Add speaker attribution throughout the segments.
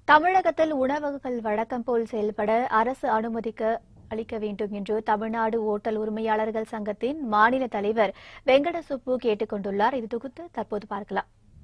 Speaker 1: தமிழகத்தில் உணவகங்கள் வழக்கம் போல் செயல்பட அரசு அனுமதிக்க அளிக்க வேண்டும் என்று தமிழ்நாடு ஓட்டல் உரிமையாளர்கள் சங்கத்தின் மாநில தலைவர் வெங்கட சுப்பு கேட்டுக் கொண்டுள்ளார் இது தொகுத்து தற்போது பார்க்கலாம்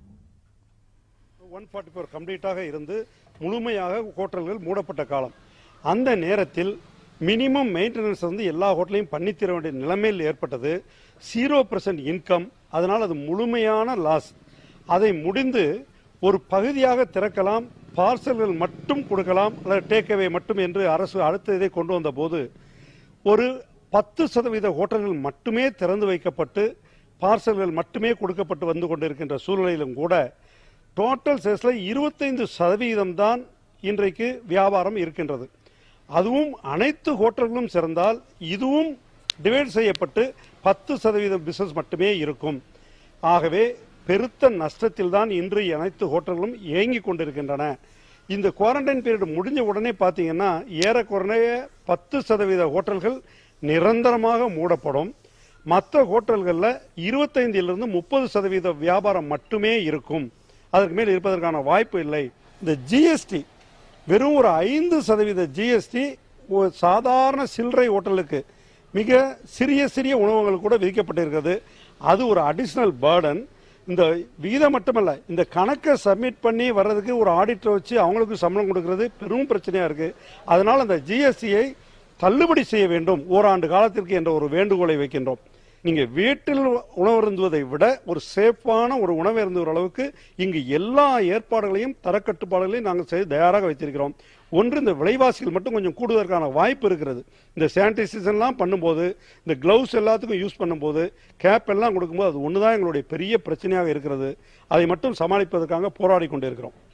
Speaker 2: ஒன் ஃபார்ட்டி ஃபோர் கம்ப்ளீட்டாக இருந்து முழுமையாக ஹோட்டல்கள் மூடப்பட்ட காலம் அந்த நேரத்தில் மினிமம் மெயின்டெனன்ஸ் வந்து எல்லா ஹோட்டலையும் பண்ணித்தர வேண்டிய நிலைமையில் ஏற்பட்டது ஜீரோ பர்சன்ட் இன்கம் அதனால் அது முழுமையான லாஸ் அதை முடிந்து ஒரு பகுதியாக திறக்கலாம் பார்சல்கள் மட்டும் கொடுக்கலாம் அல்லது டேக்அவே மட்டும் என்று அரசு அடுத்த இதை கொண்டு வந்த போது ஒரு பத்து சதவீத ஹோட்டல்கள் மட்டுமே திறந்து வைக்கப்பட்டு பார்சல்கள் மட்டுமே கொடுக்கப்பட்டு வந்து கொண்டிருக்கின்ற சூழ்நிலையிலும் கூட டோட்டல் சேல்ஸ்ல இருபத்தைந்து சதவீதம் தான் இன்றைக்கு வியாபாரம் இருக்கின்றது அதுவும் அனைத்து ஹோட்டல்களும் சிறந்தால் இதுவும் டிவைட் செய்யப்பட்டு பத்து சதவீதம் பிசினஸ் மட்டுமே இருக்கும் ஆகவே பெருத்த நஷ்டத்தில் தான் இன்று அனைத்து ஹோட்டல்களும் இயங்கிக் கொண்டிருக்கின்றன இந்த குவாரண்டைன் பீரியட் முடிஞ்ச உடனே பார்த்தீங்கன்னா ஏறக்குறைய பத்து சதவீத ஹோட்டல்கள் நிரந்தரமாக மூடப்படும் மற்ற ஹோட்டல்களில் இருபத்தைந்திலிருந்து முப்பது சதவீத வியாபாரம் மட்டுமே இருக்கும் அதற்கு மேல் இருப்பதற்கான வாய்ப்பு இல்லை இந்த ஜிஎஸ்டி வெறும் ஒரு ஐந்து சதவீத ஜிஎஸ்டி ஒரு சாதாரண சில்லறை ஹோட்டலுக்கு மிக சிறிய சிறிய உணவகங்கள் கூட விதிக்கப்பட்டிருக்கிறது அது ஒரு அடிஷனல் பேர்டன் இந்த விகிதம் மட்டுமல்ல இந்த கணக்கை சப்மிட் பண்ணி வர்றதுக்கு ஒரு ஆடிட்டர் வச்சு அவங்களுக்கு சம்பளம் கொடுக்கிறது பெரும் பிரச்சனையா இருக்கு அதனால் அந்த ஜிஎஸ்டியை தள்ளுபடி செய்ய வேண்டும் ஓராண்டு காலத்திற்கு என்ற ஒரு வேண்டுகோளை வைக்கின்றோம் நீங்க வீட்டில் உணவருந்துவதை விட ஒரு சேஃபான ஒரு உணவு அருந்துகிற அளவுக்கு இங்கு எல்லா ஏற்பாடுகளையும் தரக்கட்டுப்பாடுகளையும் நாங்கள் செய்து தயாராக வைத்திருக்கிறோம் ஒன்று இந்த விலைவாசிகள் மட்டும் கொஞ்சம் கூடுவதற்கான வாய்ப்பு இருக்கிறது இந்த சானிடைசேஷன்லாம் பண்ணும்போது இந்த கிளவுஸ் எல்லாத்துக்கும் யூஸ் பண்ணும்போது கேப் எல்லாம் கொடுக்கும்போது அது ஒன்று தான் எங்களுடைய பெரிய பிரச்சனையாக இருக்கிறது அதை மட்டும் சமாளிப்பதற்காக போராடி கொண்டிருக்கிறோம்